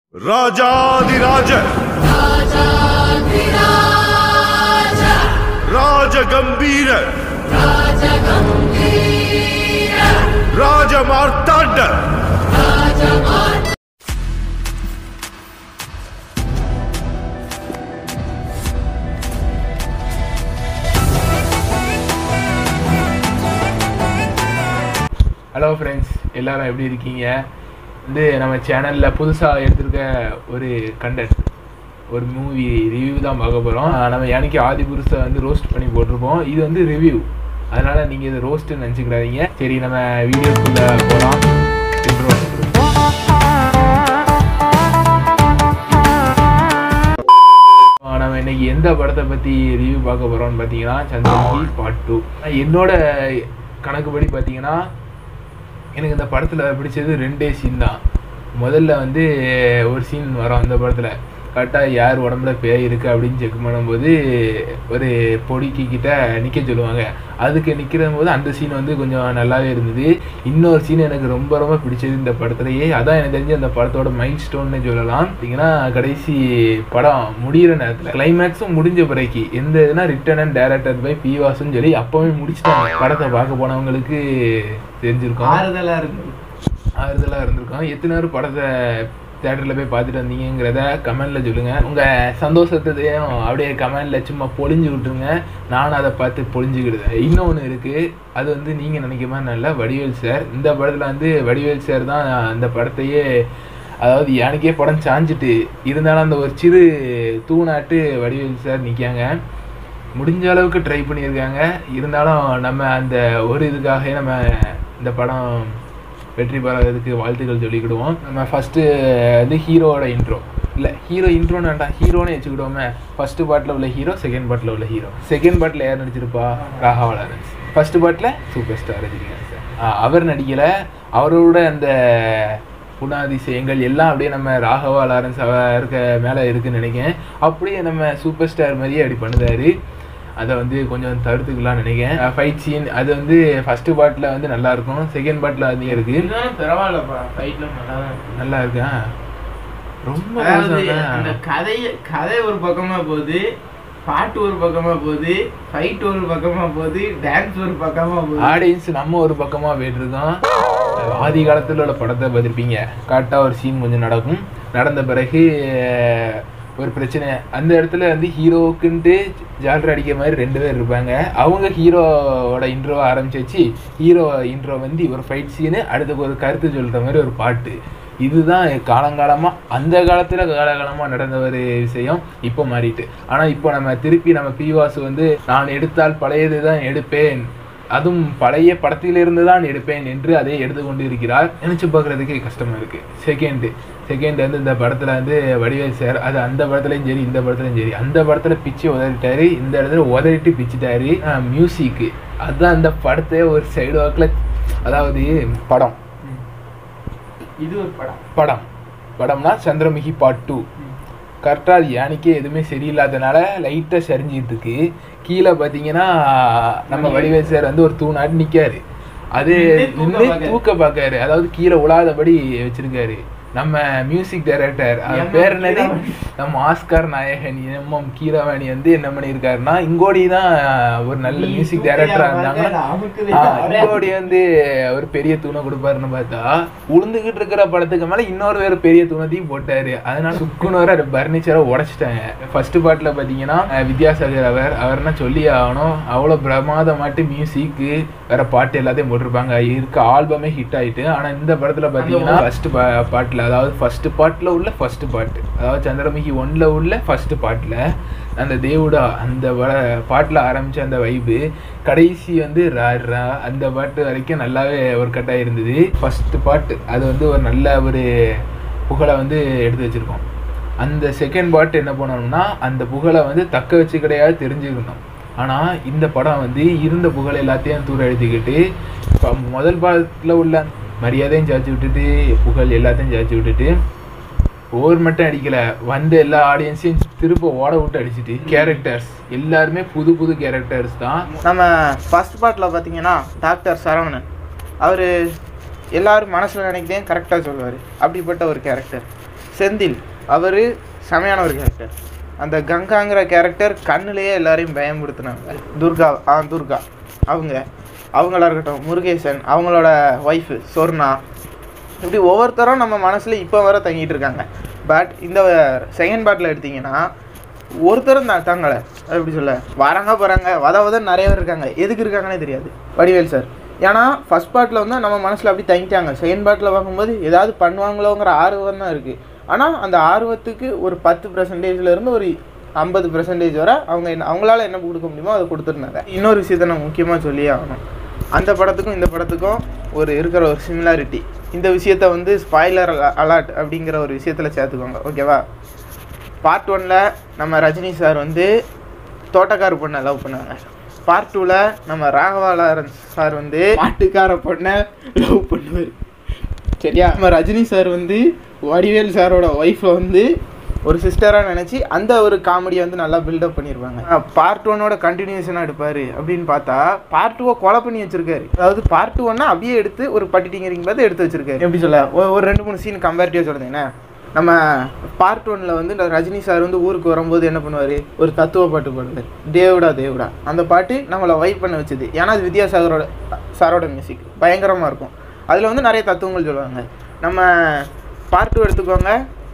ராஜாதிராஜ ராஜகம்பீர ராஜமார்த்தாண்ட hello friends எல்லாரும் எப்படி இருக்கீங்க வந்து நம்ம சேனலில் புதுசாக எடுத்திருக்க ஒரு கண்டென்ட் ஒரு மூவி ரிவ்யூ தான் பார்க்க போகிறோம் நம்ம யானைக்கு ஆதி புருஷை வந்து ரோஸ்ட் பண்ணி போட்டிருப்போம் இது வந்து ரிவ்யூ அதனால் நீங்கள் இதை ரோஸ்ட்டு நினச்சிக்கிறாதீங்க சரி நம்ம வீடியோக்குள்ளே போகலாம் intro. ஆ, நம்ம இன்னைக்கு எந்த படத்தை பற்றி ரிவ்யூ பார்க்க போகிறோம்னு பார்த்தீங்கன்னா சந்திரமுகி பார்ட் டூ என்னோட கணக்குப்படி பார்த்தீங்கன்னா எனக்கு இந்த படத்தில் பிடிச்சது ரெண்டே சீன் தான் முதல்ல வந்து ஒரு சீன் வரும் அந்த படத்தில் கரெக்டாக யார் உடம்புல பேய் இருக்குது அப்படின்னு செக் பண்ணும்போது ஒரு பொடிக்கு கிட்ட நிற்க சொல்லுவாங்க அதுக்கு நிற்கிற போது அந்த சீன் வந்து கொஞ்சம் நல்லாவே இருந்தது இன்னொரு சீன் எனக்கு ரொம்ப ரொம்ப பிடிச்சது இந்த படத்துலையே அதான் எனக்கு தெரிஞ்சு அந்த படத்தோட மைல் ஸ்டோன்னு சொல்லலாம் பார்த்தீங்கன்னா கடைசி படம் முடிகிற நேரத்தில் கிளைமேக்ஸும் முடிஞ்ச பிறகு எந்த இதுனா return and director by P வாசுன்னு சொல்லி அப்போவே முடிச்சிட்டாங்க படத்தை பார்க்க போனவங்களுக்கு தெரிஞ்சிருக்கும் ஆறுதலா இருக்கும் ஆறுதலாக இருந்திருக்கும் எத்தனை பேர் படத்தை தேட்டரில் போய் பார்த்துட்டு வந்தீங்கிறத கமெண்டில் சொல்லுங்கள் உங்கள் சந்தோஷத்தையும் அப்படியே கமெண்டில் சும்மா பொழிஞ்சு விட்டுருங்க நானும் அதை பார்த்து பொழிஞ்சுக்கிடுதேன் இன்னொன்று இருக்குது அது வந்து நீங்கள் நினைக்க மாதிரி நல்ல வடிவேல் சார் இந்த படத்தில் வந்து வடிவேல் சார் தான் அந்த படத்தையே அதாவது எனக்கே படம் சாஞ்சிட்டு இருந்தாலும் அந்த ஒரு சிறு தூணாட்டு வடிவேல் சார் நிற்காங்க முடிஞ்ச அளவுக்கு ட்ரை பண்ணியிருக்காங்க இருந்தாலும் நம்ம அந்த ஒரு இதுக்காக நம்ம இந்த படம் வெற்றி பெறதுக்கு வாழ்த்துக்கள் சொல்லிக்கிடுவோம் நம்ம ஃபஸ்ட்டு வந்து ஹீரோவோட இன்ட்ரோ இல்லை ஹீரோ இன்ட்ரோன்னு வேண்டாம் ஹீரோன்னு வச்சுக்கிடுவோமே ஃபஸ்ட்டு பாட்டில் உள்ள ஹீரோ செகண்ட் பாட்டில் உள்ள ஹீரோ செகண்ட் பாட்டில் யார் நடிச்சிருப்பா ராகவா லாரன்ஸ் ஃபஸ்ட்டு பாட்டில் சூப்பர் ஸ்டார் ரஜினிகாந்த் சார் ஆ, அவர் நடிக்கலை அவரோட அந்த குணாதிசயங்கள் எல்லாம் அப்படியே நம்ம ராகவா லாரன்ஸ் அவ இருக்க மேலே இருக்குன்னு நினைக்கிறேன் அப்படியே நம்ம சூப்பர் ஸ்டார் மாதிரியே அப்படி பண்ணுதாரு அதை வந்து கொஞ்சம் தவிர்த்துக்கலாம்னு நினைக்கிறேன் ஃபைட் சீன் அது வந்து ஃபஸ்ட்டு பாட்டில் வந்து நல்லா இருக்கும் செகண்ட் பாட்டில் அதிகம் இருக்கு இருந்தாலும் பரவாயில்லப்பா ஃபைட்ல நல்லா தான் இருக்கு. நல்லா இருக்கா ரொம்ப அதாவது மோசம்ல. அந்த கதை கதை ஒரு பக்கமா போகுது பாட்டு ஒரு பக்கமா போகுது ஃபைட் ஒரு பக்கமா போகுது டான்ஸ் ஒரு பக்கமா போகுது ஆடியன்ஸ் நம்ம ஒரு பக்கமாக போயிட்டு இருக்கோம் ஆதி காலத்தில் உள்ள படத்தை பார்த்துருப்பீங்க கரெக்டாக ஒரு சீன் கொஞ்சம் நடக்கும் நடந்த பிறகு அஹ், ஒரு பிரச்சனை அந்த இடத்துல வந்து ஹீரோவுக்குன்ட்டு ஜாலர் அடிக்கிற மாதிரி ரெண்டு பேர் இருப்பாங்க அவங்க ஹீரோவோட இன்ட்ரோவை ஆரம்பிச்சு வச்சு ஹீரோ இன்ட்ரோ வந்து ஒரு ஃபைட் சீனு அடுத்து ஒரு கருத்து சொல்கிற மாதிரி ஒரு பாட்டு இதுதான் காலங்காலமாக அந்த காலத்தில் காலகாலமாக நடந்த ஒரு விஷயம் இப்போ மாறிட்டு ஆனால் இப்போ நம்ம திருப்பி நம்ம பிவாசு வந்து நான் எடுத்தால் பழையது தான் எடுப்பேன் அதுவும் பழைய படத்திலிருந்து தான் எடுப்பேன் என்று அதை எடுத்துக்கொண்டு இருக்கிறார் நினைச்சு பார்க்கறதுக்கே கஷ்டமா இருக்கு செகண்ட் செகண்ட் வந்து இந்த படத்துல வந்து வடிவேல் சார் அது அந்த படத்துலயும் சரி இந்த படத்துலயும் சரி அந்த படத்துல பிச்சு உதறிட்டாரு இந்த இடத்துல உதறிட்டு பிச்சுட்டாரு மியூசிக்கு அதுதான் அந்த படத்தை ஒரு சைடு வாக்கில் அதாவது படம் இது ஒரு படம் படம் படம்னா சந்திரமுகி பார்ட் டூ கரெக்டாக அது யானைக்கே எதுவுமே சரியில்லாதனால லைட்டாக சரிஞ்சிட்டு இருக்கு கீழே பார்த்தீங்கன்னா நம்ம வடிவேல் சார் வந்து ஒரு தூணாட்டு நிற்காரு அது நின்னு தூக்க நின்று பார்க்காரு. தூக்க பார்க்காரு அதாவது கீழே உழாதபடி வச்சிருக்காரு நம்ம மியூசிக் டைரக்டர் அவர் எம். பேர் என்னது கீரவாணி. நம்ம ஆஸ்கார் நாயகன் எம் எம் கீரவாணி வந்து என்ன பண்ணியிருக்காருன்னா இங்கோடி தான் ஒரு நல்ல நீ மியூசிக் தூக்கையா டைரக்டரா பார்க்காத, இருந்தாங்கன்னா அமுக்குது. ஆ, அப்படியே இங்கோடி வந்து ஒரு பெரிய தூணை கொடுப்பாருன்னு பார்த்தா உளுந்துகிட்டு இருக்கிற படத்துக்கு மேல இன்னொரு வேற பெரிய தூணத்தையும் போட்டாரு அதனால சுக்குன்னு வர பர்னிச்சரை உடைச்சிட்டாங்க ஃபர்ஸ்ட் பாட்டுல பாத்தீங்கன்னா அஹ், வித்யாசாகர் அவர் அவர்னா சொல்லி ஆகணும் அவ்வளவு பிரமாதமாட்டு மியூசிக் வேற பாட்டு எல்லாத்தையும் போட்டிருப்பாங்க இருக்க ஆல்பமே ஹிட் ஆயிட்டு ஆனா இந்த படத்துல பாத்தீங்கன்னா ஃபர்ஸ்ட் பாட்டுல அதாவது ஃபர்ஸ்ட் பாட்டுல உள்ள ஃபர்ஸ்ட் பாட்டு அதாவது சந்திரமுகி ஒன்ல உள்ள ஃபர்ஸ்ட் பாட்டுல அந்த தேவுடா அந்த வ- பாட்டுல ஆரம்பிச்ச அந்த வைபு கடைசி வந்து ரா ரா அந்த பாட்டு வரைக்கும் நல்லாவே ஒரு கட்டாக இருந்தது ஃபர்ஸ்ட் பாட்டு அது வந்து ஒரு நல்ல ஒரு புகழை வந்து எடுத்து வச்சிருக்கோம் அந்த செகண்ட் பாட்டு என்ன பண்ணணும்னா அந்த புகழை வந்து தக்க வச்சு கிடையாது தெரிஞ்சுக்கணும் ஆனால் இந்த படம் வந்து இருந்த புகழ் எல்லாத்தையும் தூர எழுதிக்கிட்டு இப்போ முதல் பாகத்தில் உள்ள மரியாதையும் சாய்ச்சி விட்டுட்டு புகழ் எல்லாத்தையும் சாய்ச்சி விட்டுட்டு ஓவர் மட்டும் அடிக்கல வந்த எல்லா ஆடியன்ஸையும் திரும்ப ஓட விட்டு அடிச்சிட்டு கேரக்டர்ஸ் எல்லாருமே புது புது கேரக்டர்ஸ் தான் நம்ம ஃபர்ஸ்ட் பார்ட்டில் பார்த்தீங்கன்னா டாக்டர் சரவணன் அவர் எல்லாரும் மனசில் நினைக்கிறதையும் கரெக்டாக சொல்லுவார் அப்படிப்பட்ட ஒரு கேரக்டர் செந்தில் அவர் செமையான ஒரு கேரக்டர் அந்த கங்காங்கிற கேரக்டர் கண்ணுலேயே எல்லாரையும் பயமுறுத்துனாங்க துர்கா ஆ துர்கா அவங்க அவங்களா இருக்கட்டும் முருகேசன் அவங்களோட ஒய்ஃபு சொர்ணா இப்படி ஒவ்வொருத்தரும் நம்ம மனசில் இப்போ வர தங்கிட்டு இருக்காங்க பட் இந்த செகண்ட் பார்ட்டில் எடுத்தீங்கன்னா ஒருத்தரும் தான் தாங்கலை எப்படி சொல்ல வராங்க போகிறாங்க வத வத நிறைய பேர் இருக்காங்க எதுக்கு இருக்காங்கன்னே தெரியாது வடிவேல் சார் ஏன்னா ஃபர்ஸ்ட் பார்ட்டில் வந்து நம்ம மனசில் அப்படி தங்கிட்டாங்க செகண்ட் பார்ட்டில் பார்க்கும்போது ஏதாவது பண்ணுவாங்களோங்கிற ஆர்வம் தான் இருக்குது ஆனால் அந்த ஆர்வத்துக்கு ஒரு பத்து பர்சன்டேஜ்ல இருந்து ஒரு ஐம்பது பர்சன்டேஜ் வரை அவங்க என்ன அவங்களால என்ன கொடுக்க முடியுமோ அதை கொடுத்துருந்தாங்க இன்னொரு விஷயத்த நான் முக்கியமாக சொல்லியே ஆகணும் அந்த படத்துக்கும் இந்த படத்துக்கும் ஒரு இருக்கிற ஒரு சிமிலாரிட்டி இந்த விஷயத்த வந்து ஸ்பாய்லர் அலாட் அப்படிங்கிற ஒரு விஷயத்தில் சேர்த்துக்கோங்க ஓகேவா பார்ட் ஒன்ல நம்ம ரஜினி சார் வந்து தோட்டக்கார பொண்ணை லவ் பண்ணாங்க பார்ட் டூவில் நம்ம ராகவா லாரன்ஸ் சார் வந்து பாட்டுக்கார பொண்ணை லவ் பண்ணுவார் சரியா நம்ம ரஜினி சார் வந்து வடிவேல் சாரோட ஒய்ஃபை வந்து ஒரு சிஸ்டராக நினச்சி அந்த ஒரு காமெடியை வந்து நல்லா பில்டப் பண்ணியிருப்பாங்க பார்ட் ஒன்னோட கண்டினியூஷனாக எடுப்பார் அப்படின்னு பார்த்தா பார்ட் டூவை கொலை பண்ணி வச்சிருக்காரு அதாவது பார்ட் ஒன்னா அப்படியே எடுத்து ஒரு பட்டிட்டிங்கரிங் பார்த்து எடுத்து வச்சிருக்காரு எப்படி சொல்ல ஒ- ஒரு ரெண்டு மூணு சீன் கம்பேரிட்டிவ் சொல்கிறேன் நம்ம பார்ட் ஒன்ல வந்து இந்த ரஜினி சார் வந்து ஊருக்கு வரும்போது என்ன பண்ணுவார் ஒரு தத்துவ பாட்டு பாடுவார் தேவடா தேவடா அந்த பாட்டு நம்மளை வைப் பண்ண வச்சது ஏன்னா அது வித்யாசாகரோட சாரோட மியூசிக் பயங்கரமாக இருக்கும் அதில் வந்து நிறைய தத்துவங்கள் சொல்லுவாங்க நம்ம பார்ட் டூ எடுத்துக்கோங்க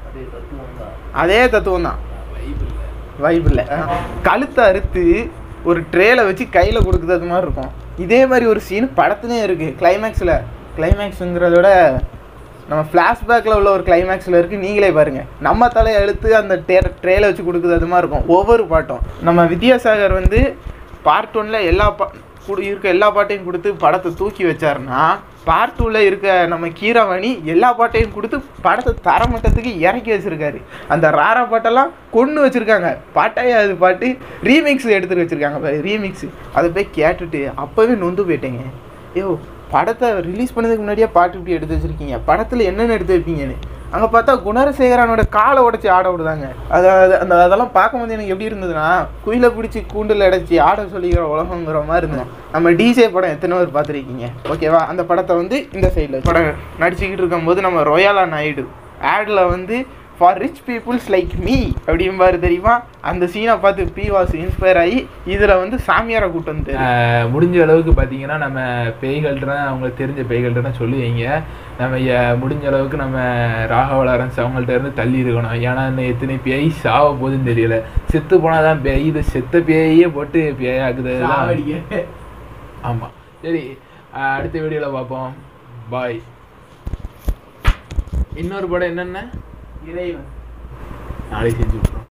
அதே தத்துவம் தான் வைபிள் கழுத்தை அறுத்து ஒரு ட்ரேல வச்சு கையில் கொடுக்குறது மாதிரி இருக்கும் இதே மாதிரி ஒரு சீன் படத்துலேயும் இருக்குது கிளைமேக்ஸில் கிளைமேக்ஸுங்கிறதோட நம்ம ஃப்ளாஷ்பேக்கில் உள்ள ஒரு கிளைமேக்ஸில் இருக்குது நீங்களே பாருங்கள் நம்ம தலையை அழுத்து அந்த டே ட்ரேல வச்சு கொடுக்குறது அது மாதிரி இருக்கும் ஒவ்வொரு பாட்டும் நம்ம வித்யாசாகர் வந்து பார்ட் ஒன்ல எல்லா பா குடு இருக்க எல்லா பாட்டையும் கொடுத்து படத்தை தூக்கி வச்சாருன்னா பார்ட் டூவில் இருக்க நம்ம கீரவாணி எல்லா பாட்டையும் கொடுத்து படத்தை தரமட்டத்துக்கு இறக்கி வச்சிருக்காரு அந்த ராரா பாட்டெல்லாம் கொண்டு வச்சிருக்காங்க பாட்டாயே அது பாட்டு ரீமிக்ஸ் எடுத்துட்டு வச்சிருக்காங்க ரீமிக்ஸ் அதை போய் கேட்டுட்டு அப்போவே நொந்து போயிட்டேங்க ஐயோ படத்தை ரிலீஸ் பண்ணதுக்கு முன்னாடியே பாட்டு இப்படி எடுத்து வச்சிருக்கீங்க படத்தில் என்னென்ன எடுத்து வைப்பீங்கன்னு அங்கே பார்த்தா குணரசேகரனோட காலை உடைச்சி ஆட விடுதாங்க அதாவது அந்த அதெல்லாம் பார்க்கும்போது எனக்கு எப்படி இருந்ததுன்னா குயிலை பிடிச்சி கூண்டில் அடைச்சி ஆட சொல்லிக்கிற உலகங்கிற மாதிரி இருந்தது நம்ம டிஜே படம் எத்தனை பேர் பார்த்துருக்கீங்க ஓகேவா அந்த படத்தை வந்து இந்த சைடில் படம் நடிச்சுக்கிட்டு இருக்கும்போது நம்ம ரொயாலா நாயுடு ஆடில் வந்து for rich peoples like me அப்படிம்பாரு தெரியுமா அந்த சீனை பார்த்து பி வாஸ் இன்ஸ்பயர் ஆகி இதில் வந்து சாமியாரை கூட்டு வந்து ஆஹ் முடிஞ்ச அளவுக்கு பார்த்தீங்கன்னா நம்ம பேய்கள்ட்ட அவங்களுக்கு தெரிஞ்ச பேய்கள்ட்ட சொல்லுவீங்க நம்ம எ- முடிஞ்ச அளவுக்கு நம்ம ராகவ லாரன்ஸ் அவங்கள்ட்ட இருந்து தள்ளி இருக்கணும் ஏன்னா இன்னும் எத்தனை பேய் சாவ போகுதுன்னு தெரியல செத்து போனாதான் பேய் இது செத்த பேயே போட்டு பேயாக்குது சாவடிக்க. ஆமாம் சரி ஆஹ் அடுத்த வீடியோவில் பார்ப்போம் பாய் இன்னொரு படம் என்னென்ன இறைவன் நாளைக்கு செஞ்சு விட்றோம்